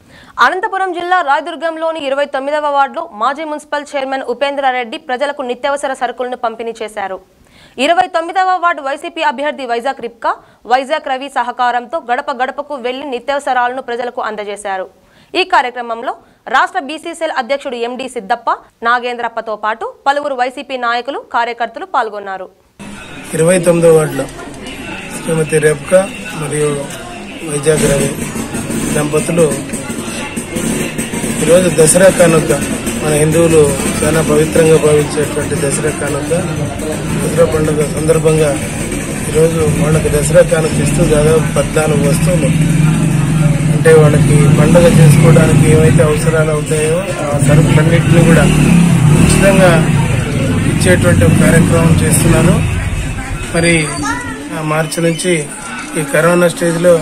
అనంతపురం జిల్లా రాయదుర్గంలోని ఇరవై తొమ్మిదవ వార్డులో మాజీ మున్సిపల్ చైర్మన్ ఉపేంద్రారెడ్డి ప్రజలకు నిత్యావసర సరుకులను పంపిణీ చేశారు ఇరవై తొమ్మిదవ వార్డు వైసీపీ అభ్యర్థి వైజాగ్ రిప్కా వైజాగ్ రవి సహకారంతో గడప గడపకు వెళ్లి నిత్యావసరాలను ప్రజలకు అందజేశారు ఈ కార్యక్రమంలో రాష్ట్ర బీసీసీఎల్ అధ్యక్షుడు ఎండి సిద్దప్ప నాగేంద్రప్పతో పాటు పలువురు వైసీపీ నాయకులు కార్యకర్తలు పాల్గొన్నారు ఇరవై తొమ్మిదో వార్డులో శ్రీమతి రేప్కా మరియు వైజాగ్ రవి దంపతులు ఈరోజు దసరా కానుక మన హిందువులు చాలా పవిత్రంగా భావించేటువంటి దసరా కానుక దసరా పండుగ సందర్భంగా ఈరోజు వాళ్ళకి దసరా కానుక ఇస్తూ దాదాపు పద్నాలుగు వస్తువులు అంటే వాళ్ళకి పండుగ చేసుకోవడానికి ఏవైతే అవసరాలు అవుతాయో ఆ సరుకులన్నింటినీ కూడా ఉచితంగా ఇచ్చేటువంటి ఒక కార్యక్రమం చేస్తున్నారు మరి ఆ మార్చి నుంచి ఈ కరోనా స్టేజ్లో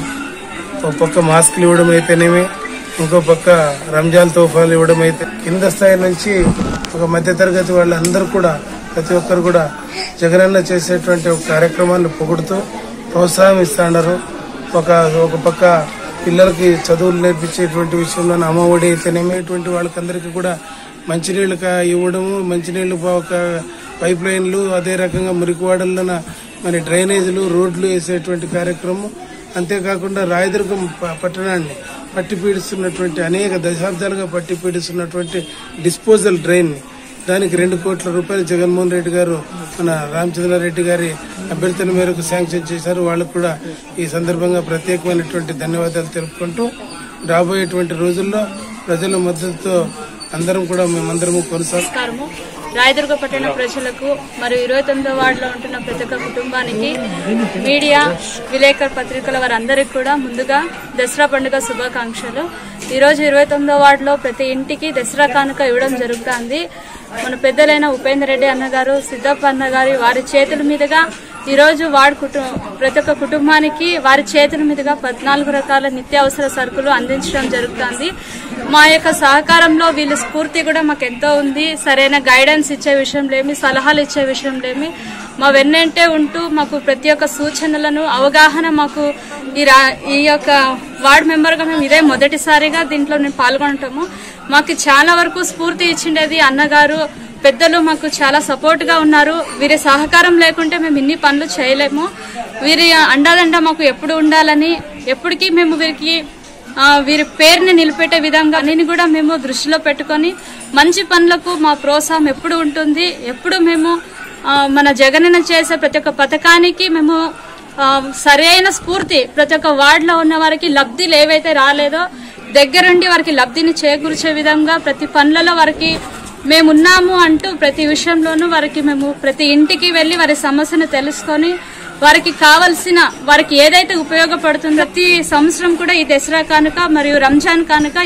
ఒక పక్క మాస్కులు ఇవ్వడం అయితేనేమి ఇంకో పక్క రంజాన్ తోఫాలు ఇవ్వడం అయితే కింద స్థాయి నుంచి ఒక మధ్యతరగతి వాళ్ళందరూ కూడా ప్రతి ఒక్కరు కూడా జగనన్న చేసేటువంటి ఒక కార్యక్రమాన్ని పొగుడుతూ ప్రోత్సాహం ఇస్తున్నారు ఒక ఒక పక్క పిల్లలకి చదువులు నేర్పించేటువంటి విషయంలో అమ్మఒడి అయితేనేమి ఇటువంటి వాళ్ళకందరికీ కూడా మంచినీళ్ళు కా- ఇవ్వడము మంచినీళ్ళు ఒక పైప్ లైన్లు అదే రకంగా మురికివాడల్లోన మరి డ్రైనేజీలు రోడ్లు వేసేటువంటి కార్యక్రమం అంతేకాకుండా రాయదుర్గం ప- పట్టణాన్ని పట్టి పీడిస్తున్నటువంటి అనేక దశాబ్దాలుగా పట్టి పీడిస్తున్నటువంటి డిస్పోజల్ డ్రైన్ దానికి రెండు కోట్ల రూపాయలు జగన్మోహన్ రెడ్డి గారు మన రామచంద్రారెడ్డి గారి అభ్యర్థుల మేరకు శాంక్షన్ చేశారు వాళ్ళకు కూడా ఈ సందర్భంగా ప్రత్యేకమైనటువంటి ధన్యవాదాలు తెలుపుకుంటూ రాబోయేటువంటి రోజుల్లో ప్రజల మద్దతుతో అందరం కూడా మేమందరము కొనసాగు నమస్కారము రాయదుర్గ పట్టణ ప్రజలకు మరియు ఇరవై తొమ్మిదో వార్డులో ఉంటున్న ప్రతి ఒక్క కుటుంబానికి మీడియా విలేకర్ పత్రికల వారందరికీ కూడా ముందుగా దసరా పండుగ శుభాకాంక్షలు ఈరోజు ఇరవై తొమ్మిదో వార్డులో ప్రతి ఇంటికి దసరా కానుక ఇవ్వడం జరుగుతుంది మన పెద్దలైన ఉపేందర్ రెడ్డి అన్నగారు సిద్ధప్ప అన్నగారి వారి చేతుల మీదుగా ఈరోజు వాడి కుటుంబం ప్రతి ఒక్క కుటుంబానికి వారి చేతుల మీదుగా పద్నాలుగు రకాల నిత్యావసర సరుకులు అందించడం జరుగుతుంది మా యొక్క సహకారంలో వీళ్ళ స్ఫూర్తి కూడా మాకు ఎంతో ఉంది సరైన గైడెన్స్ ఇచ్చే విషయంలేమి సలహాలు ఇచ్చే విషయంలేమి మా వెన్నంటే ఉంటూ మాకు ప్రతి ఒక్క సూచనలను అవగాహన మాకు ఈ రా ఈ యొక్క వార్డ్ మెంబర్గా మేము ఇదే మొదటిసారిగా దీంట్లో మేము పాల్గొనటము మాకు చాలా వరకు స్ఫూర్తి ఇచ్చిండేది అన్నగారు పెద్దలు మాకు చాలా సపోర్ట్ గా ఉన్నారు వీరి సహకారం లేకుంటే మేము ఇన్ని పనులు చేయలేము వీరి అండాదండ మాకు ఎప్పుడు ఉండాలని ఎప్పటికీ మేము వీరికి ఆ, వీరి పేరుని నిలిపెట్టే విధంగా అన్నిని కూడా మేము దృష్టిలో పెట్టుకొని మంచి పనులకు మా ప్రోత్సాహం ఎప్పుడు ఉంటుంది ఎప్పుడు మేము ఆ, మన జగనన్న చేసే ప్రతి ఒక్క పథకానికి మేము ఆ, సరైన స్ఫూర్తి ప్రతి ఒక్క వార్డులో ఉన్న వారికి లబ్ధిలు ఏవైతే రాలేదో దగ్గరుండి వారికి లబ్ధిని చేకూర్చే విధంగా ప్రతి పనులలో వారికి మేమున్నాము అంటూ ప్రతి విషయంలోనూ వారికి మేము ప్రతి ఇంటికి వెళ్లి వారి సమస్యను తెలుసుకొని వారికి కావలసిన వారికి ఏదైతే ఉపయోగపడుతుందో ప్రతి సంవత్సరం కూడా ఈ దసరా కానుక మరియు రంజాన్ కానుక